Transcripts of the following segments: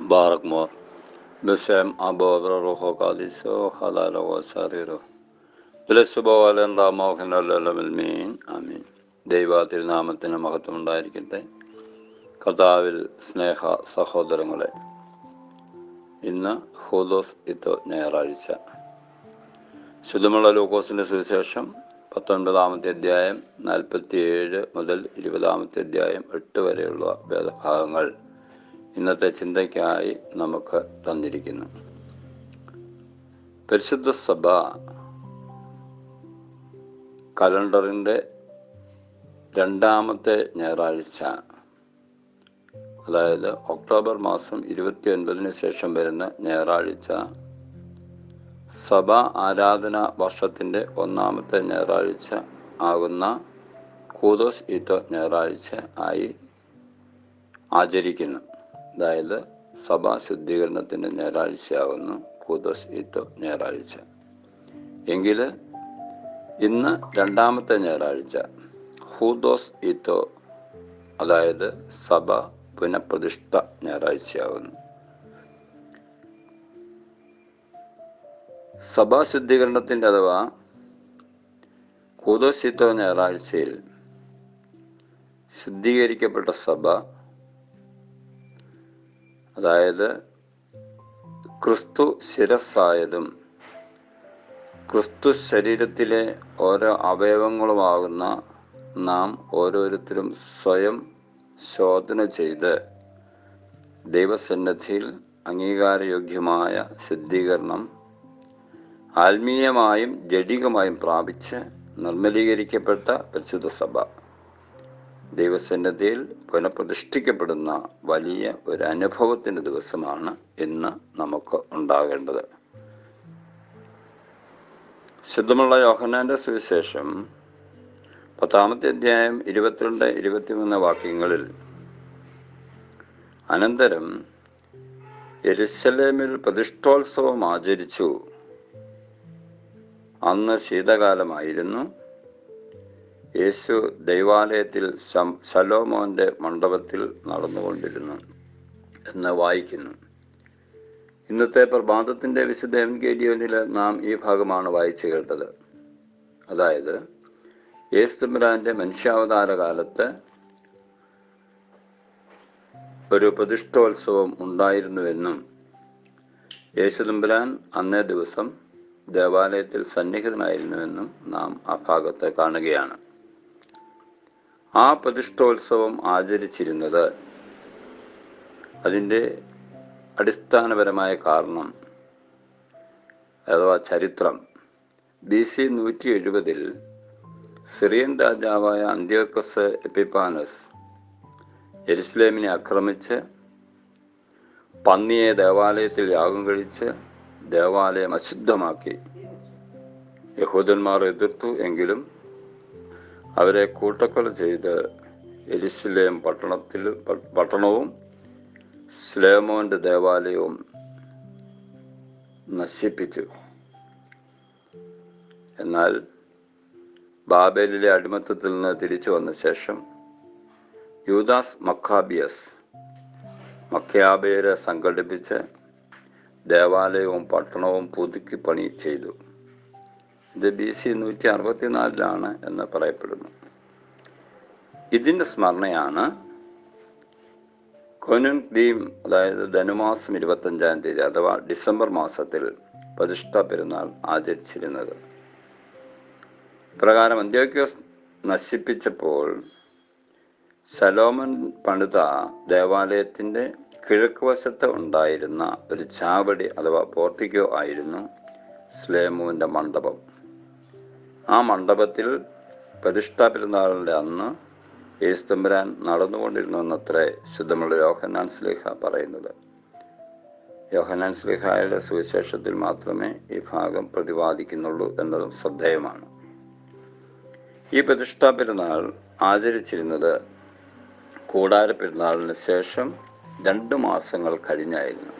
بارك مور بسم أبو روح قادسو خلال وساريرو ാമോഹനമീൻ ആമീൻ ദൈവ തിരുനാമത്തിന് മഹത്വം ഉണ്ടായിരിക്കട്ടെ കർത്താവിൽ സ്നേഹ സഹോദരങ്ങളെ ഇന്ന് ഹോദോസ് ഇത്തോ ഞായറാഴ്ച ശുദ്ധമുള്ള ലൂക്കോസിൻ്റെ സുവിശേഷം പത്തൊൻപതാമത്തെ അധ്യായം നാൽപ്പത്തിയേഴ് മുതൽ ഇരുപതാമത്തെ അധ്യായം എട്ട് വരെയുള്ള വേദഭാഗങ്ങൾ ഇന്നത്തെ ചിന്തയ്ക്കായി നമുക്ക് തന്നിരിക്കുന്നു പരിശുദ്ധ സഭ കലണ്ടറിൻ്റെ രണ്ടാമത്തെ ഞായറാഴ്ച അതായത് ഒക്ടോബർ മാസം ഇരുപത്തി ഒൻപതിന് ശേഷം വരുന്ന ഞായറാഴ്ച സഭ ആരാധന വർഷത്തിൻ്റെ ഒന്നാമത്തെ ഞായറാഴ്ച ആകുന്ന കൂതോസ് ഈത്തോ ഞായറാഴ്ച ആയി ആചരിക്കുന്നു അതായത് സഭാ ശുദ്ധീകരണത്തിൻ്റെ ഞായറാഴ്ചയാകുന്നു കൂതോസ് ഈത്തോ ഞായറാഴ്ച എങ്കിൽ ഇന്ന് രണ്ടാമത്തെ ഞായറാഴ്ച ഹൂദോസ് ഈത്തോ അതായത് സഭ പുനഃപ്രതിഷ്ഠ ഞായറാഴ്ചയാകുന്നു സഭാ ശുദ്ധീകരണത്തിൻ്റെ അഥവാ കൂതോസിത്തോ ഞായറാഴ്ചയിൽ ശുദ്ധീകരിക്കപ്പെട്ട സഭ അതായത് ക്രിസ്തു ശിരസ്സായതും ക്രിസ്തു ശരീരത്തിലെ ഓരോ അവയവങ്ങളുമാകുന്ന നാം ഓരോരുത്തരും സ്വയം ശോധന ചെയ്ത് ദൈവസന്നദ്ധിയിൽ അംഗീകാരയോഗ്യമായ ശുദ്ധീകരണം ആത്മീയമായും ജഡികമായും പ്രാപിച്ച് നിർമ്മലീകരിക്കപ്പെട്ട പരിശുദ്ധ സഭ ദൈവസന്നദ്ധിയിൽ പുനഃപ്രതിഷ്ഠിക്കപ്പെടുന്ന വലിയ ഒരു അനുഭവത്തിൻ്റെ ദിവസമാണ് ഇന്ന് നമുക്ക് ഉണ്ടാകേണ്ടത് ശുദ്ധമുള്ള യോഹനാന്റെ സുവിശേഷം പത്താമത്തെ അധ്യായം ഇരുപത്തിരണ്ട് ഇരുപത്തിമൂന്ന് വാക്യങ്ങളിൽ അനന്തരം എരുസലേമിൽ പ്രതിഷ്ഠോത്സവം ആചരിച്ചു അന്ന് ശീതകാലമായിരുന്നു യേശു ദൈവാലയത്തിൽ ശലോമോന്റെ മണ്ഡപത്തിൽ നടന്നുകൊണ്ടിരുന്നു എന്ന് വായിക്കുന്നു ഇന്നത്തെ പ്രഭാതത്തിൻ്റെ വിശുദ്ധ എം കെ ഡിയോനിൽ നാം ഈ ഭാഗമാണ് വായിച്ചു കേട്ടത് അതായത് യേസ്തുബിരാൻ്റെ മനുഷ്യാവതാര കാലത്ത് ഒരു പ്രതിഷ്ഠോത്സവം ഉണ്ടായിരുന്നുവെന്നും യേശുദമ്പുരാൻ അന്നേ ദിവസം ദേവാലയത്തിൽ സന്നിഹിതനായിരുന്നുവെന്നും നാം ആ ഭാഗത്ത് കാണുകയാണ് ആ പ്രതിഷ്ഠോത്സവം ആചരിച്ചിരുന്നത് അതിൻ്റെ അടിസ്ഥാനപരമായ കാരണം അഥവാ ചരിത്രം ബി സി നൂറ്റി എഴുപതിൽ സിറിയൻ രാജാവായ അന്ത്യോക്കസ് എപ്പിപ്പാനസ് എരുസലേമിനെ ആക്രമിച്ച് പന്നിയെ ദേവാലയത്തിൽ യാഗം കഴിച്ച് ദേവാലയം അശുദ്ധമാക്കി യഹൂദന്മാർ എതിർത്തു എങ്കിലും അവരെ കൂട്ടക്കൊല ചെയ്ത് എരുസലേം പട്ടണത്തിൽ പട്ടണവും സ്ലേമോന്റെ ദേവാലയവും നശിപ്പിച്ചു എന്നാൽ ബാബേലിലെ അടിമത്തത്തിൽ നിന്ന് തിരിച്ചു വന്ന ശേഷം യൂദാസ് മക്കാബിയസ് മക്കയാബേരെ സംഘടിപ്പിച്ച് ദേവാലയവും പട്ടണവും പുതുക്കി പണി ചെയ്തു ഇത് ബി സി നൂറ്റി അറുപത്തിനാലിലാണ് എന്ന് പറയപ്പെടുന്നു ഇതിൻ്റെ സ്മരണയാണ് കൊനുൻ ദീം അതായത് ധനുമാസം ഇരുപത്തഞ്ചാം തീയതി അഥവാ ഡിസംബർ മാസത്തിൽ പ്രതിഷ്ഠ പെരുന്നാൾ ആചരിച്ചിരുന്നത് പ്രകാരം അന്ത്യോക്യോസ് നശിപ്പിച്ചപ്പോൾ സലോമൻ പണിത ദേവാലയത്തിൻ്റെ കിഴക്ക് വശത്ത് ഉണ്ടായിരുന്ന ഒരു ചാവടി അഥവാ പോർട്ടിക്കോ ആയിരുന്നു സ്ലേമുവിൻ്റെ മണ്ഡപം ആ മണ്ഡപത്തിൽ പ്രതിഷ്ഠാ പെരുന്നാളിൻ്റെ അന്ന് യേസ്തമ്പരാൻ നടന്നുകൊണ്ടിരുന്നു എന്നത്രേ ശുദ്ധമുള്ള യോഹന്നാൻ സ്ലിഹ പറയുന്നത് യോഹന്നാൻ സ്ലിഹായുടെ സുവിശേഷത്തിൽ മാത്രമേ ഈ ഭാഗം പ്രതിപാദിക്കുന്നുള്ളൂ എന്നതും ശ്രദ്ധേയമാണ് ഈ പ്രതിഷ്ഠാ പെരുന്നാൾ ആചരിച്ചിരുന്നത് കൂടാര പെരുന്നാളിന് ശേഷം രണ്ട് മാസങ്ങൾ കഴിഞ്ഞായിരുന്നു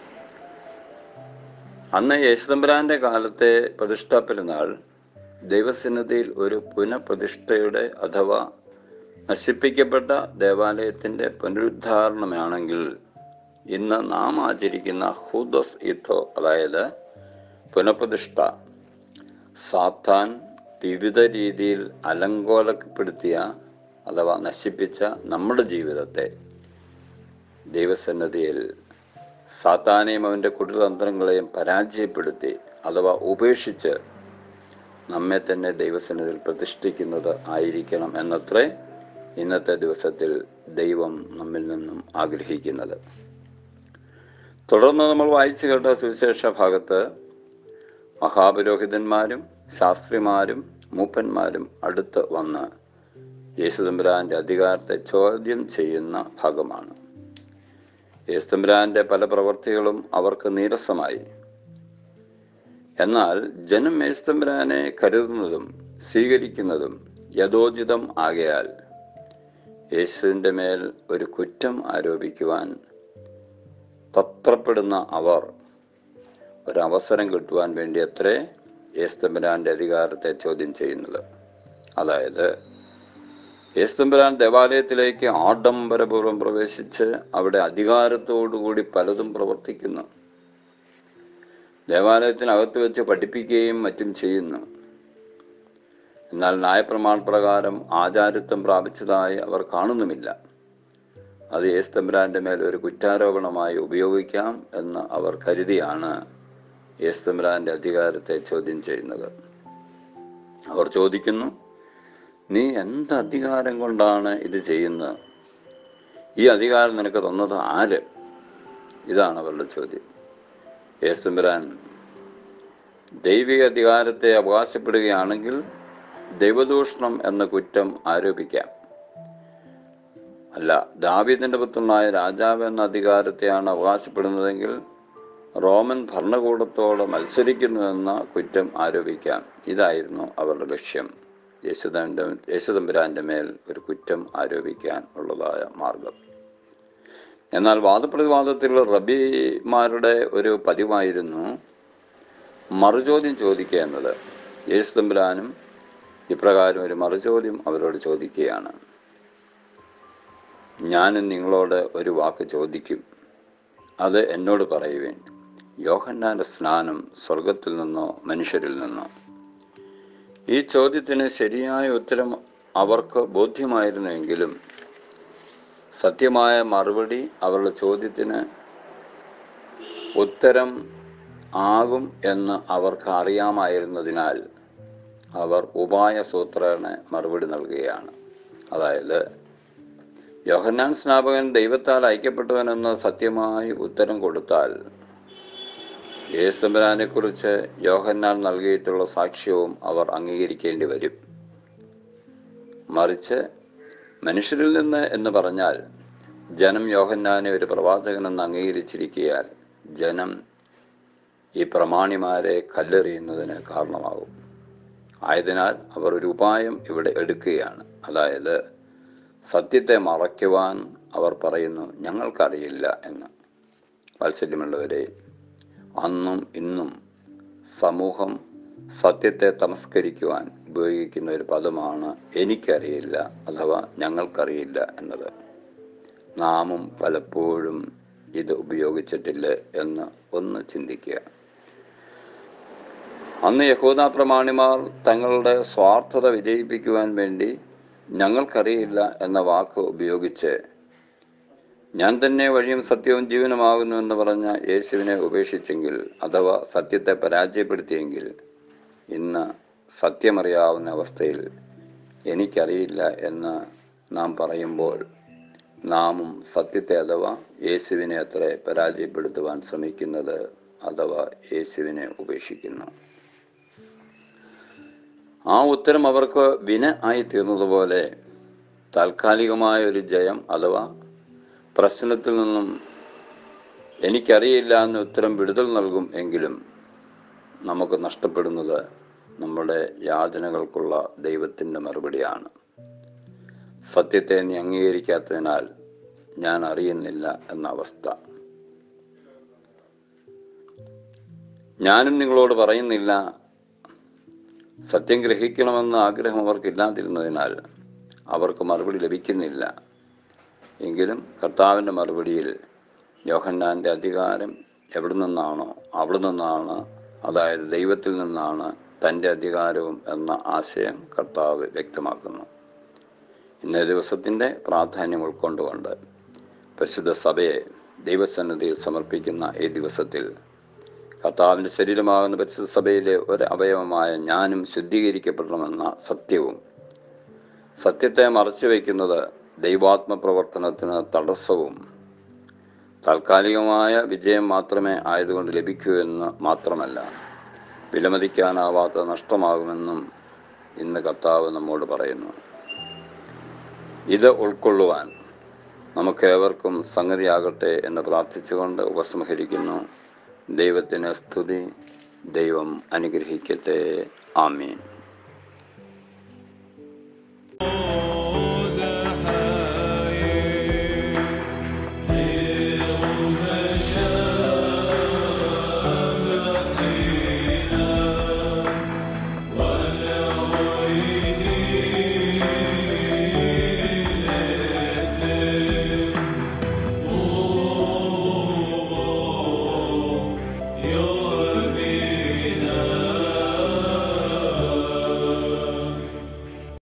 അന്ന് യേശുദമ്പരാന്റെ കാലത്തെ പ്രതിഷ്ഠാ പെരുന്നാൾ ദൈവസന്നിധിയിൽ ഒരു പുനഃപ്രതിഷ്ഠയുടെ അഥവാ നശിപ്പിക്കപ്പെട്ട ദേവാലയത്തിൻ്റെ പുനരുദ്ധാരണമാണെങ്കിൽ ഇന്ന് നാം ആചരിക്കുന്ന ഹുദസ് ഇഥോ അതായത് പുനഃപ്രതിഷ്ഠ സാത്താൻ വിവിധ രീതിയിൽ അലങ്കോലപ്പെടുത്തിയ അഥവാ നശിപ്പിച്ച നമ്മുടെ ജീവിതത്തെ ദൈവസന്നദ്ധിയിൽ സാത്താനെയും അവൻ്റെ കുടിതന്ത്രങ്ങളെയും പരാജയപ്പെടുത്തി അഥവാ ഉപേക്ഷിച്ച് നമ്മെ തന്നെ ദൈവസന്നിധിയിൽ പ്രതിഷ്ഠിക്കുന്നത് ആയിരിക്കണം എന്നത്രേ ഇന്നത്തെ ദിവസത്തിൽ ദൈവം നമ്മിൽ നിന്നും ആഗ്രഹിക്കുന്നത് തുടർന്ന് നമ്മൾ വായിച്ചു കേട്ട സുവിശേഷ ഭാഗത്ത് മഹാപുരോഹിതന്മാരും ശാസ്ത്രിമാരും മൂപ്പന്മാരും അടുത്ത് വന്ന് യേശുദമ്പുരാന്റെ അധികാരത്തെ ചോദ്യം ചെയ്യുന്ന ഭാഗമാണ് യേശുദമ്പുരാന്റെ പല പ്രവൃത്തികളും അവർക്ക് നീരസമായി എന്നാൽ ജനം യേശുദമ്പുരാനെ കരുതുന്നതും സ്വീകരിക്കുന്നതും യഥോചിതം ആകയാൽ യേശുവിൻ്റെ മേൽ ഒരു കുറ്റം ആരോപിക്കുവാൻ തത്രപ്പെടുന്ന അവർ ഒരവസരം കിട്ടുവാൻ വേണ്ടി അത്രേ യേസ്തമ്പരാന്റെ അധികാരത്തെ ചോദ്യം ചെയ്യുന്നത് അതായത് യേസ്തമ്പരാൻ ദേവാലയത്തിലേക്ക് ആഡംബരപൂർവ്വം പ്രവേശിച്ച് അവിടെ അധികാരത്തോടുകൂടി പലതും പ്രവർത്തിക്കുന്നു ദേവാലയത്തിനകത്ത് വെച്ച് പഠിപ്പിക്കുകയും മറ്റും ചെയ്യുന്നു എന്നാൽ ന്യായപ്രമാണ പ്രകാരം ആചാരിത്വം പ്രാപിച്ചതായി അവർ കാണുന്നുമില്ല അത് യേസ്തമ്പരാന്റെ മേൽ ഒരു കുറ്റാരോപണമായി ഉപയോഗിക്കാം എന്ന് അവർ കരുതിയാണ് യേസ്തമ്പരാന്റെ അധികാരത്തെ ചോദ്യം ചെയ്യുന്നത് അവർ ചോദിക്കുന്നു നീ എന്ത് അധികാരം കൊണ്ടാണ് ഇത് ചെയ്യുന്നത് ഈ അധികാരം നിനക്ക് തന്നത് ആര് ഇതാണ് അവരുടെ ചോദ്യം യേസ്തമ്പരാൻ ദൈവിക അധികാരത്തെ അവകാശപ്പെടുകയാണെങ്കിൽ ദൈവദൂഷണം എന്ന കുറ്റം ആരോപിക്കാം അല്ല ദാവീദിന്റെ പുത്രനായ രാജാവ് എന്ന അധികാരത്തെയാണ് അവകാശപ്പെടുന്നതെങ്കിൽ റോമൻ ഭരണകൂടത്തോട് മത്സരിക്കുന്നുവെന്ന കുറ്റം ആരോപിക്കാം ഇതായിരുന്നു അവരുടെ ലക്ഷ്യം യേശുദാന്റെ യേശുദമ്പുരാന്റെ മേൽ ഒരു കുറ്റം ആരോപിക്കാൻ ഉള്ളതായ മാർഗം എന്നാൽ വാദപ്രതിവാദത്തിൽ റബിമാരുടെ ഒരു പതിവായിരുന്നു മറുചോദ്യം ചോദിക്കുക എന്നത് യേശുദമ്പുരാനും ഇപ്രകാരം ഒരു മറുചോദ്യം അവരോട് ചോദിക്കുകയാണ് ഞാനും നിങ്ങളോട് ഒരു വാക്ക് ചോദിക്കും അത് എന്നോട് പറയുവേൻ യോഹന്നാന്റെ സ്നാനം സ്വർഗത്തിൽ നിന്നോ മനുഷ്യരിൽ നിന്നോ ഈ ചോദ്യത്തിന് ശരിയായ ഉത്തരം അവർക്ക് ബോധ്യമായിരുന്നെങ്കിലും സത്യമായ മറുപടി അവരുടെ ചോദ്യത്തിന് ഉത്തരം ആകും എന്ന് അവർക്ക് അറിയാമായിരുന്നതിനാൽ അവർ ഉപായ സൂത്രേണ മറുപടി നൽകുകയാണ് അതായത് യോഹന്നാൻ സ്നാപകൻ ദൈവത്താൽ ഐക്യപ്പെട്ടവനെന്ന് സത്യമായി ഉത്തരം കൊടുത്താൽ യേശുബരാനെ കുറിച്ച് യോഹന്നാൻ നൽകിയിട്ടുള്ള സാക്ഷ്യവും അവർ അംഗീകരിക്കേണ്ടി വരും മറിച്ച് മനുഷ്യരിൽ നിന്ന് എന്ന് പറഞ്ഞാൽ ജനം യോഹന്നാനെ ഒരു പ്രവാചകനെന്ന് അംഗീകരിച്ചിരിക്കിയാൽ ജനം ഈ പ്രമാണിമാരെ കല്ലെറിയുന്നതിന് കാരണമാകും ആയതിനാൽ അവർ ഒരു ഉപായം ഇവിടെ എടുക്കുകയാണ് അതായത് സത്യത്തെ മറയ്ക്കുവാൻ അവർ പറയുന്നു ഞങ്ങൾക്കറിയില്ല എന്ന് വാത്സല്യമുള്ളവരെ അന്നും ഇന്നും സമൂഹം സത്യത്തെ തമസ്കരിക്കുവാൻ ഉപയോഗിക്കുന്ന ഒരു പദമാണ് എനിക്കറിയില്ല അഥവാ ഞങ്ങൾക്കറിയില്ല എന്നത് നാമും പലപ്പോഴും ഇത് ഉപയോഗിച്ചിട്ടില്ല എന്ന് ഒന്ന് ചിന്തിക്കുക അന്ന് യഹൂദ പ്രമാണിമാർ തങ്ങളുടെ സ്വാർത്ഥത വിജയിപ്പിക്കുവാൻ വേണ്ടി ഞങ്ങൾക്കറിയില്ല എന്ന വാക്ക് ഉപയോഗിച്ച് ഞാൻ തന്നെ വഴിയും സത്യവും ജീവനുമാകുന്നു എന്ന് പറഞ്ഞ യേശുവിനെ ഉപേക്ഷിച്ചെങ്കിൽ അഥവാ സത്യത്തെ പരാജയപ്പെടുത്തിയെങ്കിൽ ഇന്ന് സത്യമറിയാവുന്ന അവസ്ഥയിൽ എനിക്കറിയില്ല എന്ന് നാം പറയുമ്പോൾ നാമും സത്യത്തെ അഥവാ യേശുവിനെ അത്ര പരാജയപ്പെടുത്തുവാൻ ശ്രമിക്കുന്നത് അഥവാ യേശുവിനെ ഉപേക്ഷിക്കുന്നു ആ ഉത്തരം അവർക്ക് വിന ആയി തീർന്നതുപോലെ താൽക്കാലികമായ ഒരു ജയം അഥവാ പ്രശ്നത്തിൽ നിന്നും എനിക്കറിയില്ല എന്ന ഉത്തരം വിടുതൽ നൽകും എങ്കിലും നമുക്ക് നഷ്ടപ്പെടുന്നത് നമ്മുടെ യാതനകൾക്കുള്ള ദൈവത്തിൻ്റെ മറുപടിയാണ് സത്യത്തെ നീ അംഗീകരിക്കാത്തതിനാൽ ഞാൻ അറിയുന്നില്ല എന്ന അവസ്ഥ ഞാനും നിങ്ങളോട് പറയുന്നില്ല സത്യം ഗ്രഹിക്കണമെന്ന ആഗ്രഹം അവർക്കില്ലാതിരുന്നതിനാൽ അവർക്ക് മറുപടി ലഭിക്കുന്നില്ല എങ്കിലും കർത്താവിൻ്റെ മറുപടിയിൽ യോഹന്നാൻ്റെ അധികാരം എവിടെ നിന്നാണോ അവിടെ നിന്നാണ് അതായത് ദൈവത്തിൽ നിന്നാണ് തൻ്റെ അധികാരവും എന്ന ആശയം കർത്താവ് വ്യക്തമാക്കുന്നു ഇന്നേ ദിവസത്തിൻ്റെ പ്രാധാന്യം ഉൾക്കൊണ്ടുകൊണ്ട് പരിശുദ്ധ സഭയെ ദൈവസന്നിധിയിൽ സമർപ്പിക്കുന്ന ഈ ദിവസത്തിൽ കർത്താവിൻ്റെ ശരീരമാകുന്ന പരിശുദ്ധ സഭയിലെ ഒരു അവയവമായ ഞാനും ശുദ്ധീകരിക്കപ്പെടണമെന്ന സത്യവും സത്യത്തെ മറച്ചു വയ്ക്കുന്നത് ദൈവാത്മ പ്രവർത്തനത്തിന് തടസ്സവും താൽക്കാലികമായ വിജയം മാത്രമേ ആയതുകൊണ്ട് ലഭിക്കൂ എന്ന് മാത്രമല്ല വിലമതിക്കാനാവാത്ത നഷ്ടമാകുമെന്നും ഇന്ന് കർത്താവ് നമ്മോട് പറയുന്നു ഇത് ഉൾക്കൊള്ളുവാൻ നമുക്കേവർക്കും സംഗതിയാകട്ടെ എന്ന് പ്രാർത്ഥിച്ചുകൊണ്ട് ഉപസംഹരിക്കുന്നു ദൈവത്തിന് സ്തുതി ദൈവം അനുഗ്രഹിക്കട്ടെ ആമീൻ